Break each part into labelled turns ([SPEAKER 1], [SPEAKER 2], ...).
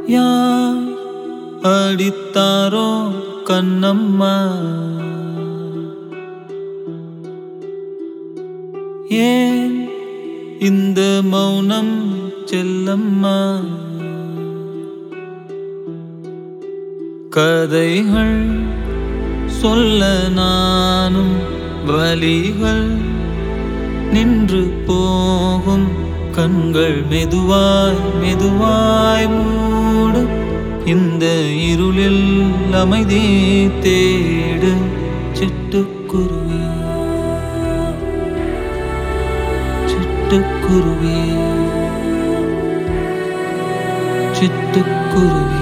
[SPEAKER 1] யார் அடித்தாரோ கண்ணம்மா ஏன் இந்த மௌனம் செல்லம்மா கதைகள் சொல்ல நானும் வலிகள் நின்று போகும் கண்கள் மெதுவாய் மெதுவாய் மூடு இந்த இருளில் அமைதி தேடு சிட்டுக்குருவி சிட்டுக்குருவி சிட்டுக்குருவி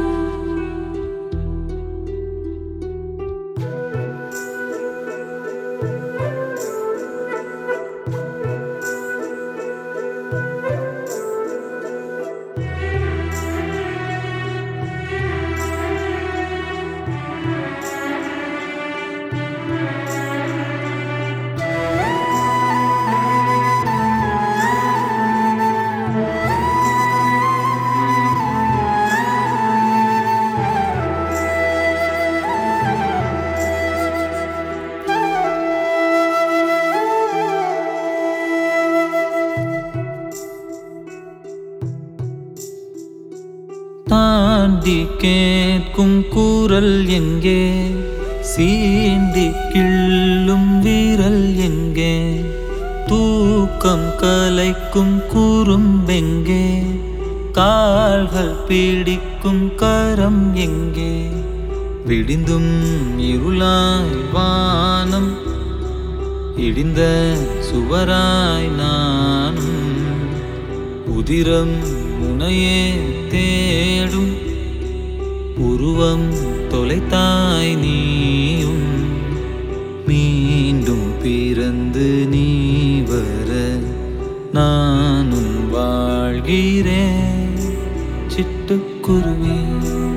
[SPEAKER 1] தாண்டி கேட்கும் கூறல் எங்கே சீண்டி கிள்ளும் வீரல் எங்கே தூக்கம் கலைக்கும் கூறும்பெங்கே கால்கள் பிடிக்கும் கரம் எங்கே விடிந்தும் இருளாய் வானம் இடிந்த சுவராய் நானும் உதிரம் முனையே தேடும் உருவம் தொலைத்தாய் நீயும் மீண்டும் பிறந்து நீ வர நானும் வாழ்கிறேன் சிட்டுக்குருவி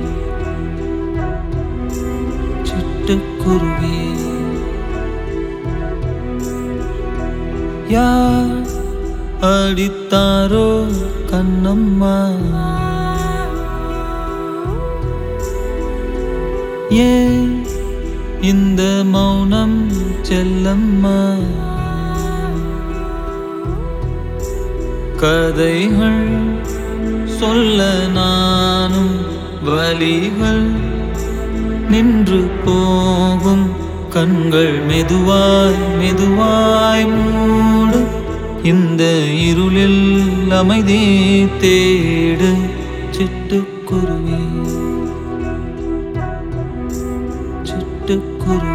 [SPEAKER 1] சிட்டுக்குருவி யார் அடித்தாரோ கண்ணம்மா ஏன் இந்த மௌனம் செல்லம்மா கதைகள் சொல்ல நானும் வலிகள் நின்று போகும் கண்கள் மெதுவாய் மெதுவாய் மூடு இந்த இருளில் அமைதி தேடு சிட்டுக்குருவி சிட்டுக்குருவி